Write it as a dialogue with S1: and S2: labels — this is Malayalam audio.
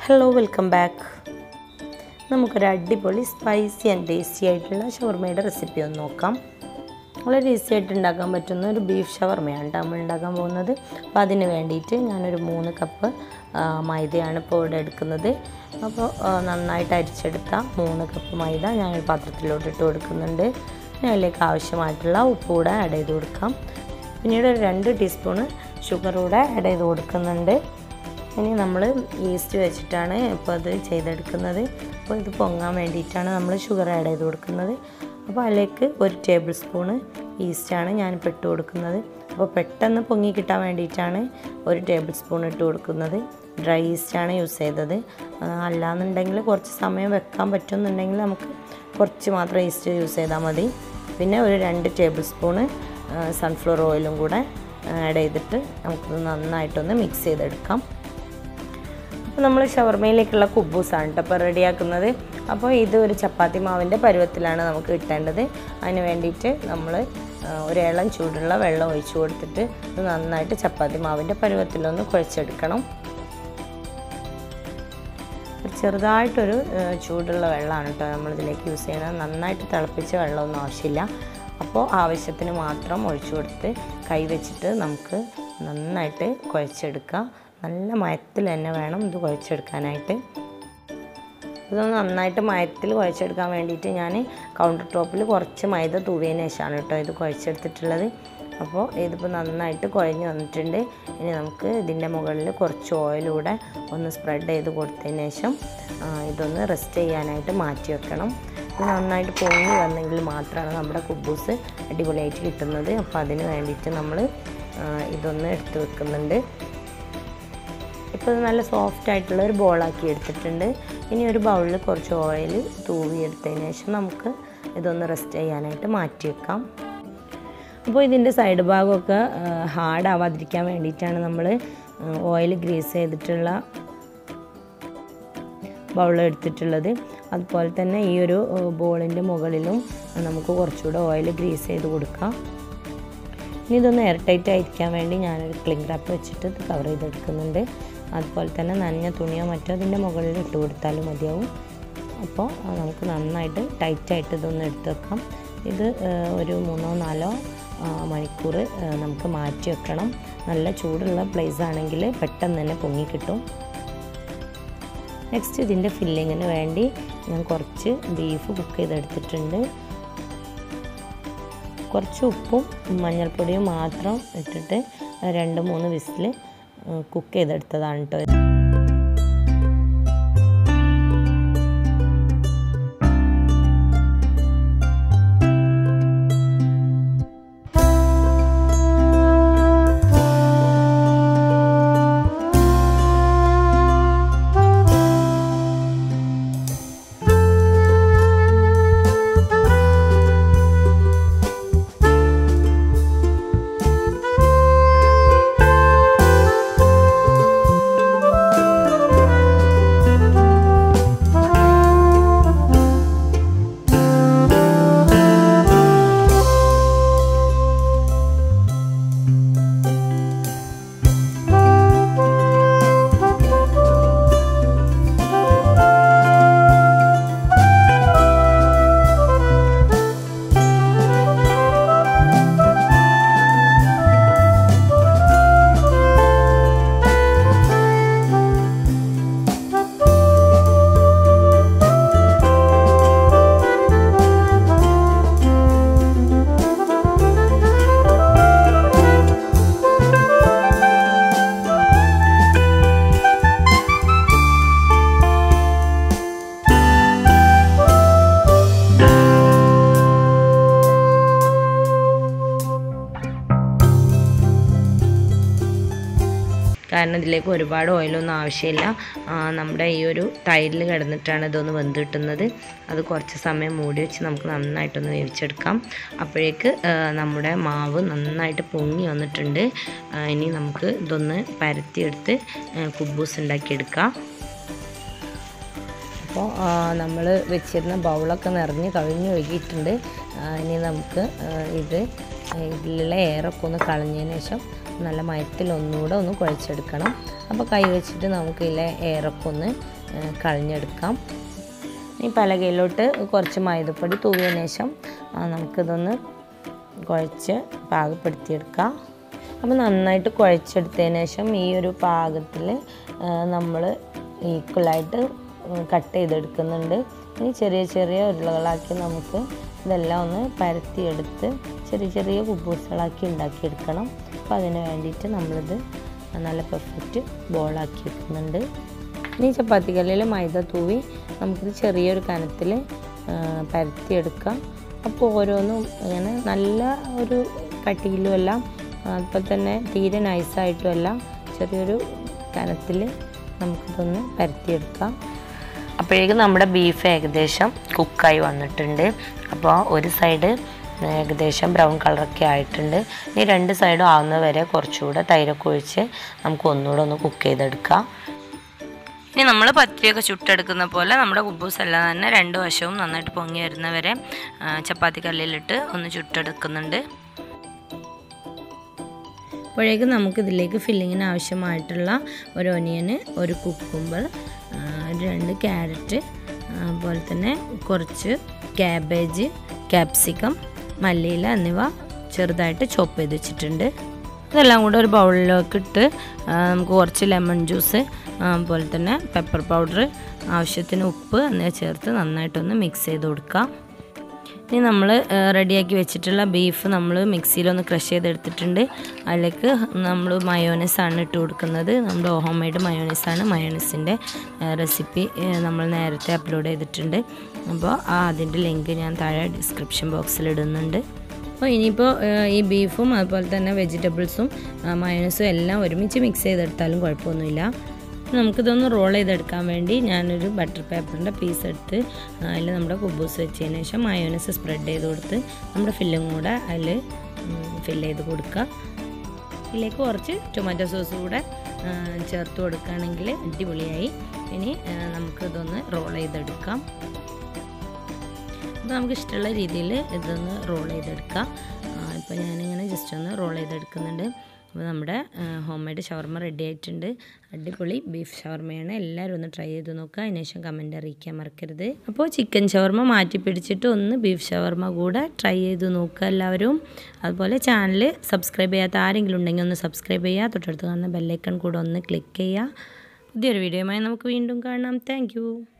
S1: ഹലോ വെൽക്കം ബാക്ക് നമുക്കൊരു അടിപൊളി സ്പൈസി ആൻഡ് ടേസ്റ്റി ആയിട്ടുള്ള ഷവർമയുടെ റെസിപ്പി ഒന്ന് നോക്കാം വളരെ ഈസി ആയിട്ട് ഉണ്ടാക്കാൻ പറ്റുന്ന ഒരു ബീഫ് ഷവർമയാണ് കേട്ടോ നമ്മൾ ഉണ്ടാക്കാൻ പോകുന്നത് അപ്പോൾ അതിന് വേണ്ടിയിട്ട് ഞാനൊരു മൂന്ന് കപ്പ് ആ, മൈദയാണ് ഇപ്പോൾ ഇവിടെ എടുക്കുന്നത് അപ്പോൾ ആ, നന്നായിട്ട് അരിച്ചെടുത്ത മൂന്ന് കപ്പ് മൈദ ഞാനൊരു പാത്രത്തിലോട്ട് ഇട്ട് കൊടുക്കുന്നുണ്ട് പിന്നെ അതിലേക്ക് ആവശ്യമായിട്ടുള്ള ഉപ്പ് കൂടെ ആഡ് ചെയ്ത് കൊടുക്കാം പിന്നീട് ഒരു രണ്ട് ടീസ്പൂണ് ഷുഗർ കൂടെ ആഡ് ചെയ്ത് കൊടുക്കുന്നുണ്ട് ഇനി നമ്മൾ ഈസ്റ്റ് വെച്ചിട്ടാണ് ഇപ്പോൾ അത് ചെയ്തെടുക്കുന്നത് അപ്പോൾ ഇത് പൊങ്ങാൻ വേണ്ടിയിട്ടാണ് നമ്മൾ ഷുഗർ ആഡ് ചെയ്ത് കൊടുക്കുന്നത് അപ്പോൾ അതിലേക്ക് ഒരു ടേബിൾ സ്പൂണ് ഈസ്റ്റാണ് ഞാനിപ്പോൾ ഇട്ട് കൊടുക്കുന്നത് അപ്പോൾ പെട്ടെന്ന് പൊങ്ങി കിട്ടാൻ വേണ്ടിയിട്ടാണ് ഒരു ടേബിൾ സ്പൂൺ ഇട്ട് കൊടുക്കുന്നത് ഡ്രൈ ഈസ്റ്റാണ് യൂസ് ചെയ്തത് ആ, അല്ലാന്നുണ്ടെങ്കിൽ കുറച്ച് സമയം വെക്കാൻ പറ്റുമെന്നുണ്ടെങ്കിൽ നമുക്ക് കുറച്ച് മാത്രം ഈസ്റ്റ് യൂസ് ചെയ്താൽ മതി പിന്നെ ഒരു രണ്ട് ടേബിൾ സ്പൂണ് സൺഫ്ലവർ ഓയിലും കൂടെ ആഡ് ചെയ്തിട്ട് നമുക്കിത് നന്നായിട്ടൊന്ന് മിക്സ് ചെയ്തെടുക്കാം അപ്പോൾ നമ്മൾ ഷവർമയിലേക്കുള്ള കുബൂസാണ് കേട്ടോ ഇപ്പോൾ റെഡിയാക്കുന്നത് അപ്പോൾ ഇത് ഒരു ചപ്പാത്തി മാവിൻ്റെ പരുവത്തിലാണ് നമുക്ക് കിട്ടേണ്ടത് അതിന് വേണ്ടിയിട്ട് നമ്മൾ ഒരു ഇളം ചൂടുള്ള വെള്ളം ഒഴിച്ചു കൊടുത്തിട്ട് ഇത് നന്നായിട്ട് ചപ്പാത്തി മാവിൻ്റെ പരുവത്തിലൊന്ന് കുഴച്ചെടുക്കണം ഒരു ചെറുതായിട്ടൊരു ഏഹ്, ചൂടുള്ള വെള്ളമാണ് കേട്ടോ നമ്മളിതിലേക്ക് യൂസ് ചെയ്യുന്നത് നന്നായിട്ട് തിളപ്പിച്ച വെള്ളമൊന്നും ആവശ്യമില്ല അപ്പോൾ ആവശ്യത്തിന് മാത്രം ഒഴിച്ചു കൊടുത്ത് കൈ വെച്ചിട്ട് നമുക്ക് നന്നായിട്ട് കുഴച്ചെടുക്കുക നല്ല മയത്തിൽ തന്നെ വേണം ഇത് കുഴച്ചെടുക്കാനായിട്ട് ഇതൊന്ന് നന്നായിട്ട് മയത്തിൽ കുഴച്ചെടുക്കാൻ വേണ്ടിയിട്ട് ഞാൻ കൗണ്ടർ ടോപ്പിൽ കുറച്ച് മൈദ തൂവിയതിന് ശേഷമാണ് കേട്ടോ ഇത് കുഴച്ചെടുത്തിട്ടുള്ളത് അപ്പോൾ ഇതിപ്പോൾ നന്നായിട്ട് കുഴഞ്ഞ് വന്നിട്ടുണ്ട് ഇനി നമുക്ക് ഇതിൻ്റെ മുകളിൽ കുറച്ച് ഓയിലൂടെ ഒന്ന് സ്പ്രെഡ് ചെയ്ത് കൊടുത്തതിന് ശേഷം ആ, ഇതൊന്ന് റെസ്റ്റ് ചെയ്യാനായിട്ട് മാറ്റി വെക്കണം ഇത് നന്നായിട്ട് പൊങ്ങി വന്നെങ്കിൽ മാത്രമാണ് നമ്മുടെ കുബൂസ് അടിപൊളിയായിട്ട് കിട്ടുന്നത് അപ്പോൾ അതിന് വേണ്ടിയിട്ട് നമ്മൾ ആ, ഇതൊന്ന് എടുത്ത് വെക്കുന്നുണ്ട് ഇപ്പോൾ ഇത് നല്ല സോഫ്റ്റ് ആയിട്ടുള്ള ഒരു ബോളാക്കി എടുത്തിട്ടുണ്ട് ഇനി ഒരു ബൗളിൽ കുറച്ച് ഓയിൽ തൂവി എടുത്തതിന് ശേഷം നമുക്ക് ഇതൊന്ന് റെസ്റ്റ് ചെയ്യാനായിട്ട് മാറ്റി വെക്കാം അപ്പോൾ ഇതിൻ്റെ സൈഡ് ഭാഗമൊക്കെ ഹാർഡ് ആവാതിരിക്കാൻ വേണ്ടിയിട്ടാണ് നമ്മൾ ഓയിൽ ഗ്രീസ് ചെയ്തിട്ടുള്ള ബൗൾ എടുത്തിട്ടുള്ളത് അതുപോലെ തന്നെ ഈ ഒരു ബോളിൻ്റെ മുകളിലും നമുക്ക് കുറച്ചുകൂടെ ഓയിൽ ഗ്രീസ് ചെയ്ത് കൊടുക്കാം ഇനി ഇതൊന്ന് എയർ ടൈറ്റ് ആയിരിക്കാൻ വേണ്ടി ഞാനൊരു ക്ലിംഗ് റാപ്പ് വെച്ചിട്ട് ഇത് കവർ ചെയ്തെടുക്കുന്നുണ്ട് അതുപോലെ തന്നെ നനഞ്ഞ തുണിയോ മറ്റോ അതിൻ്റെ മുകളിൽ ഇട്ട് കൊടുത്താലും മതിയാവും അപ്പോൾ ആ, നമുക്ക് നന്നായിട്ട് ടൈറ്റായിട്ട് ഇതൊന്ന് എടുത്ത് വെക്കാം ഇത് ആ, ഒരു മൂന്നോ നാലോ ആ, മണിക്കൂർ ആ, നമുക്ക് മാറ്റി വെക്കണം നല്ല ചൂടുള്ള പ്ലേസ് ആണെങ്കിൽ പെട്ടെന്ന് തന്നെ പൊങ്ങി കിട്ടും നെക്സ്റ്റ് ഇതിൻ്റെ ഫില്ലിങ്ങിന് വേണ്ടി ഞാൻ കുറച്ച് ബീഫ് കുക്ക് ചെയ്തെടുത്തിട്ടുണ്ട് കുറച്ച് ഉപ്പും മഞ്ഞൾപ്പൊടിയും മാത്രം ഇട്ടിട്ട് രണ്ട് മൂന്ന് വിസിൽ കുക്ക് ചെയ്തെടുത്തതാണ് കേട്ടോ കാരണം ഇതിലേക്ക് ഒരുപാട് ഓയിലൊന്നും ആവശ്യമില്ല ആ, നമ്മുടെ ഈ ഒരു തൈരിൽ കിടന്നിട്ടാണ് ഇതൊന്ന് വെന്ത് കിട്ടുന്നത് അത് കുറച്ച് സമയം മൂടി വെച്ച് നമുക്ക് നന്നായിട്ടൊന്ന് വേവിച്ചെടുക്കാം അപ്പോഴേക്ക് ആ, നമ്മുടെ മാവ് നന്നായിട്ട് പൊങ്ങി വന്നിട്ടുണ്ട് ആ, ഇനി നമുക്ക് ഇതൊന്ന് പരത്തിയെടുത്ത് ആ, കുബൂസ് ഉണ്ടാക്കിയെടുക്കാം അപ്പോൾ നമ്മൾ വെച്ചിരുന്ന ബൗളൊക്കെ നിറഞ്ഞ് കവിഞ്ഞ് ഒഴുകിയിട്ടുണ്ട് ആ, ഇനി നമുക്ക് ആ, ഇത് ഇതിലുള്ള എയറൊക്കെ ഒന്ന് കളഞ്ഞതിന് ശേഷം നല്ല മയത്തിൽ ഒന്നുകൂടെ ഒന്ന് കുഴച്ചെടുക്കണം അപ്പോൾ കൈ വെച്ചിട്ട് നമുക്ക് ഇതിലെ എയറൊക്കെ ഒന്ന് ആ, കളഞ്ഞെടുക്കാം ഈ പലകയിലോട്ട് കുറച്ച് മൈദപ്പൊടി തൂവിയതിന് ശേഷം ആ, നമുക്കിതൊന്ന് കുഴച്ച് പാകപ്പെടുത്തിയെടുക്കാം അപ്പോൾ നന്നായിട്ട് കുഴച്ചെടുത്തതിന് ശേഷം ഈ ഒരു പാകത്തിൽ നമ്മൾ ഈക്വലായിട്ട് കട്ട് ചെയ്തെടുക്കുന്നുണ്ട് ഇനി ചെറിയ ചെറിയ ഉരുളകളാക്കി നമുക്ക് ഇതെല്ലാം ഒന്ന് പരത്തിയെടുത്ത് ചെറിയ ചെറിയ കുബൂസുകളാക്കി ഉണ്ടാക്കിയെടുക്കണം അപ്പോൾ അതിന് വേണ്ടിയിട്ട് നമ്മളിത് നല്ല പെർഫെക്റ്റ് ബോളാക്കി വെക്കുന്നുണ്ട് ഇനി ചപ്പാത്തിക്കല്ലിൽ മൈദ തൂവി നമുക്കിത് ചെറിയൊരു കനത്തിൽ പരത്തിയെടുക്കാം അപ്പോൾ ഓരോന്നും ഇങ്ങനെ നല്ല ഒരു കട്ടിയിലും എല്ലാം അതുപോലെ തന്നെ തീരെ നൈസായിട്ടും എല്ലാം ചെറിയൊരു കനത്തിൽ നമുക്കിതൊന്ന് പരത്തിയെടുക്കാം അപ്പോഴേക്കും നമ്മുടെ ബീഫ് ഏകദേശം കുക്കായി വന്നിട്ടുണ്ട് അപ്പോൾ ഒരു സൈഡ് ഏകദേശം ബ്രൗൺ കളറൊക്കെ ആയിട്ടുണ്ട് ഇനി രണ്ട് സൈഡും ആവുന്നത് വരെ കുറച്ചുകൂടെ തൈരൊക്കെ ഒഴിച്ച് നമുക്ക് ഒന്നുകൂടെ ഒന്ന് കുക്ക് ചെയ്തെടുക്കാം ഇനി നമ്മൾ പത്തിരിയൊക്കെ ചുട്ടെടുക്കുന്ന പോലെ നമ്മുടെ കുബൂസ് എല്ലാം തന്നെ രണ്ട് വശവും നന്നായിട്ട് പൊങ്ങി വരുന്നവരെ ആ, ചപ്പാത്തി കല്ലിലിട്ട് ഒന്ന് ചുട്ടെടുക്കുന്നുണ്ട് അപ്പോഴേക്കും നമുക്കിതിലേക്ക് ഫില്ലിങ്ങിന് ആവശ്യമായിട്ടുള്ള ഒരു ഒനിയന് ഒരു കുക്കുമ്പർ രണ്ട് ക്യാരറ്റ് അതുപോലെ തന്നെ കുറച്ച് ക്യാബേജ് ക്യാപ്സിക്കം മല്ലിയില എന്നിവ ചെറുതായിട്ട് ചോപ്പ് ചെയ്ത് വെച്ചിട്ടുണ്ട് ഇതെല്ലാം കൂടെ ഒരു ബൗളിലേക്ക് ഇട്ട് ആ, നമുക്ക് കുറച്ച് ലെമൺ ജ്യൂസ് അതുപോലെ തന്നെ പെപ്പർ പൗഡർ ആവശ്യത്തിന് ഉപ്പ് എന്നിവ ചേർത്ത് നന്നായിട്ടൊന്ന് മിക്സ് ചെയ്ത് കൊടുക്കാം ഇനി നമ്മൾ റെഡിയാക്കി വെച്ചിട്ടുള്ള ബീഫ് നമ്മൾ മിക്സിയിലൊന്ന് ക്രഷ് ചെയ്തെടുത്തിട്ടുണ്ട് അതിലേക്ക് നമ്മൾ മയോനൈസാണ് ഇട്ട് കൊടുക്കുന്നത് നമ്മുടെ ഹോം മെയ്ഡ് മയോനൈസാണ് മയോനൈസിൻ്റെ റെസിപ്പി നമ്മൾ നേരത്തെ അപ്ലോഡ് ചെയ്തിട്ടുണ്ട് അപ്പോൾ ആ അതിൻ്റെ ലിങ്ക് ഞാൻ താഴെ ഡിസ്ക്രിപ്ഷൻ ബോക്സിൽ ഇടുന്നുണ്ട് അപ്പോൾ ഇനിയിപ്പോൾ ഈ ബീഫും അതുപോലെ തന്നെ വെജിറ്റബിൾസും മയോനൈസും എല്ലാം ഒരുമിച്ച് മിക്സ് ചെയ്തെടുത്താലും കുഴപ്പമൊന്നുമില്ല നമുക്കിതൊന്ന് റോൾ ചെയ്തെടുക്കാൻ വേണ്ടി ഞാനൊരു ബട്ടർ പേപ്പറിൻ്റെ പീസ് എടുത്ത് അതിൽ നമ്മുടെ കുബൂസ് വെച്ചതിന് ശേഷം മയോനൈസ് സ്പ്രെഡ് ചെയ്ത് കൊടുത്ത് നമ്മുടെ ഫില്ലും കൂടെ അതിൽ ഫില്ല് ചെയ്ത് കൊടുക്കുക ഇതിലേക്ക് കുറച്ച് ടൊമാറ്റോ സോസ് കൂടെ ആ, ചേർത്ത് കൊടുക്കുകയാണെങ്കിൽ അടിപൊളിയായി ഇനി ആ, നമുക്കിതൊന്ന് റോൾ ചെയ്തെടുക്കാം അപ്പോൾ നമുക്ക് ഇഷ്ടമുള്ള രീതിയിൽ ഇതൊന്ന് റോൾ ചെയ്തെടുക്കാം ഇപ്പോൾ ഞാനിങ്ങനെ ജസ്റ്റ് ഒന്ന് റോൾ ചെയ്തെടുക്കുന്നുണ്ട് അപ്പോൾ നമ്മുടെ ഹോം മെയ്ഡ് ഷവർമ റെഡി ആയിട്ടുണ്ട് അടിപൊളി ബീഫ് ഷവർമയാണ് എല്ലാവരും ഒന്ന് ട്രൈ ചെയ്ത് നോക്കുക അതിനുശേഷം കമൻറ്റ് അറിയിക്കാൻ മറക്കരുത് അപ്പോൾ ചിക്കൻ ഷവർമ മാറ്റി പിടിച്ചിട്ട് ഒന്ന് ബീഫ് ഷവർമ കൂടെ ട്രൈ ചെയ്ത് നോക്കുക എല്ലാവരും അതുപോലെ ചാനൽ സബ്സ്ക്രൈബ് ചെയ്യാത്ത ആരെങ്കിലും ഉണ്ടെങ്കിൽ ഒന്ന് സബ്സ്ക്രൈബ് ചെയ്യുക തൊട്ടടുത്ത് കാണുന്ന ബെല്ലൈക്കൺ കൂടെ ഒന്ന് ക്ലിക്ക് ചെയ്യുക പുതിയൊരു വീഡിയോയുമായി നമുക്ക് വീണ്ടും കാണാം താങ്ക്